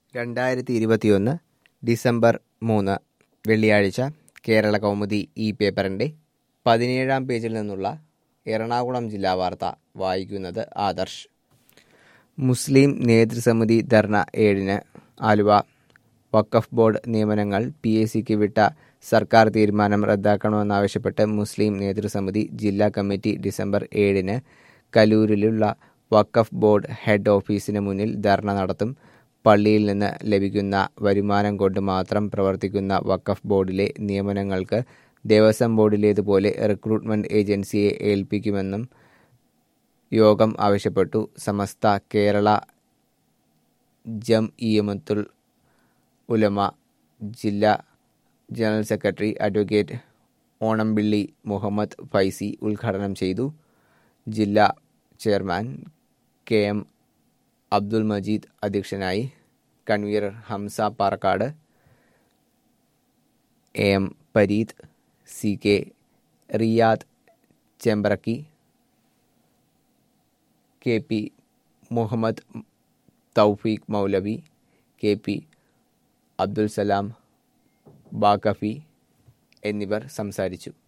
രണ്ടായിരത്തി ഇരുപത്തിയൊന്ന് ഡിസംബർ മൂന്ന് വെള്ളിയാഴ്ച കേരള കൗമുദി ഈ പേപ്പറിൻ്റെ പതിനേഴാം പേജിൽ നിന്നുള്ള എറണാകുളം ജില്ലാ വാർത്ത വായിക്കുന്നത് ആദർശ് മുസ്ലിം നേതൃസമിതി ധർണ ഏഴിന് ആലുവ വഖഫ് ബോർഡ് നിയമനങ്ങൾ പി എസ് സിക്ക് വിട്ട സർക്കാർ തീരുമാനം റദ്ദാക്കണമെന്നാവശ്യപ്പെട്ട് മുസ്ലിം നേതൃസമിതി ജില്ലാ കമ്മിറ്റി ഡിസംബർ ഏഴിന് കലൂരിലുള്ള വഖഫ് ബോർഡ് ഹെഡ് ഓഫീസിന് മുന്നിൽ ധർണ നടത്തും പള്ളിയിൽ നിന്ന് ലഭിക്കുന്ന വരുമാനം കൊണ്ട് മാത്രം പ്രവർത്തിക്കുന്ന വഖഫ് ബോർഡിലെ നിയമനങ്ങൾക്ക് ദേവസ്വം ബോർഡിലേതുപോലെ റിക്രൂട്ട്മെന്റ് ഏജൻസിയെ ഏൽപ്പിക്കുമെന്നും യോഗം ആവശ്യപ്പെട്ടു സമസ്ത കേരള ജംഇയ്യമത്തുൽ ഉലമ ജില്ലാ general secretary advocate Onampilly Muhammad Faizy ഉദ്ഘാടനം ചെയ്തു ജില്ലാ chairman K M Abdul Majeed അധ്യക്ഷനായി convener Hamsa Parakkad A M Pareeth C K Riyad Chembrakki K P Muhammad Thoufeeq Moulavi K P Abdul Salam Bakkafi എന്നിവർ സംസാരിച്ചു